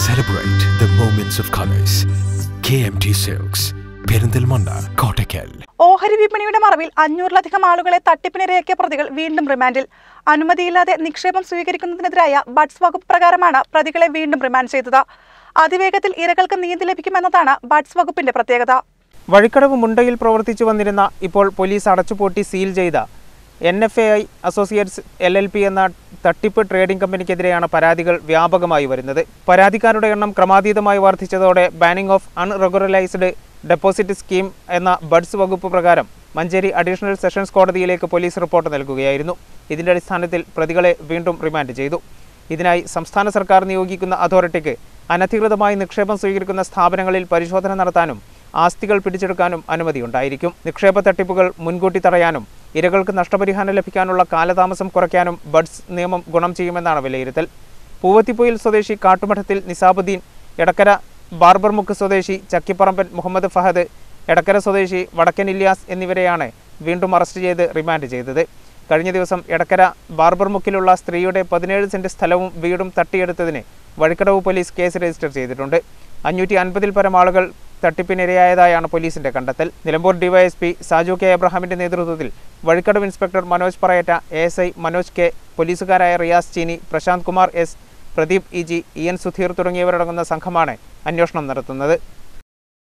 Celebrate the moments of colors. KMT Silks, Perinthalmanna Kottakkal ഓഹരി വിപണിയുടെ മറവിൽ അഞ്ഞൂറിലധികം ആളുകളെ തട്ടിപ്പിനിരയാക്കിയ പ്രതികൾ വീണ്ടും റിമാൻഡിൽ അനുമതിയില്ലാതെ നിക്ഷേപം സ്വീകരിക്കുന്നതിനെതിരായ ബഡ്സ് വകുപ്പ് പ്രകാരമാണ് പ്രതികളെ വീണ്ടും റിമാൻഡ് ചെയ്തത് അതിവേഗത്തിൽ ഇരകൾക്ക് നീതി ലഭിക്കുമെന്നതാണ് ബഡ്സ് വകുപ്പിന്റെ പ്രത്യേകത വഴിക്കടവ് മുണ്ടയിൽ പ്രവർത്തിച്ചു വന്നിരുന്ന ഇപ്പോൾ പോലീസ് അടച്ചുപൂട്ടി സീൽ ചെയ്ത N F A I associates L L P എന്ന തട്ടിപ്പ് ട്രേഡിംഗ് കമ്പനിക്കെതിരെയാണ് പരാതികൾ വ്യാപകമായി വരുന്നത് പരാതിക്കാരുടെ എണ്ണം ക്രമാതീതമായി വർദ്ധിച്ചതോടെ banning of unregularised deposit scheme എന്ന ബഡ്സ് വകുപ്പ് പ്രകാരം മഞ്ചേരി അഡീഷണൽ സെഷൻസ് കോടതിയിലേക്ക് പോലീസ് റിപ്പോർട്ട് നൽകുകയായിരുന്നു ഇതിന്റെ അടിസ്ഥാനത്തിൽ പ്രതികളെ വീണ്ടും റിമാൻഡ് ചെയ്തു ഇതിനായി സംസ്ഥാന സർക്കാർ നിയോഗിക്കുന്ന അതോറിറ്റിക്ക് അനധികൃതമായി നിക്ഷേപം സ്വീകരിക്കുന്ന സ്ഥാപനങ്ങളിൽ പരിശോധന നടത്താനും ആസ്തികൾ പിടിച്ചെടുക്കാനും അനുമതിയുണ്ടായിരിക്കും നിക്ഷേപ തട്ടിപ്പുകൾ മുൻകൂട്ടി തടയാനും ഇരകൾക്ക് നഷ്ടപരിഹാരം ലഭിക്കാനുള്ള കാലതാമസം കുറയ്ക്കാനും ബഡ്സ് നിയമം ഗുണം ചെയ്യുമെന്നാണ് വിലയിരുത്തൽ പൂവത്തിപ്പൊയിൽ സ്വദേശി കാട്ടുമഠത്തിൽ നിസാബുദ്ദീൻ എടക്കര ബാർബർമുക്ക് സ്വദേശി ചക്കിപ്പറമ്പൻ മുഹമ്മദ് ഫഹദ് എടക്കര സ്വദേശി വടക്കൻ ഇല്യാസ് എന്നിവരെയാണ് വീണ്ടും അറസ്റ്റ് ചെയ്ത് റിമാൻഡ് ചെയ്തത് കഴിഞ്ഞ ദിവസം എടക്കര ബാർബർമുക്കിലുള്ള സ്ത്രീയുടെ പതിനേഴ് സെന്റ് സ്ഥലവും വീടും തട്ടിയെടുത്തതിന് വഴിക്കടവ് പോലീസ് കേസ് രജിസ്റ്റർ ചെയ്തിട്ടുണ്ട് അഞ്ഞൂറ്റി അൻപതിൽ പരം ആളുകൾ തട്ടിപ്പിനിരയായതായാണ് പോലീസിന്റെ കണ്ടെത്തൽ നിലമ്പൂർ ഡിവൈഎസ്പി സാജു കെ എബ്രഹാമിന്റെ നേതൃത്വത്തിൽ Vazhikkadavu inspector Manoj Parayatta A S I Manoj K പോലീസുകാരായ Riyas Cheeni Prashant Kumar S Pradeep E G E N Sudheer തുടങ്ങിയവരടങ്ങുന്ന സംഘമാണ് അന്വേഷണം നടത്തുന്നത്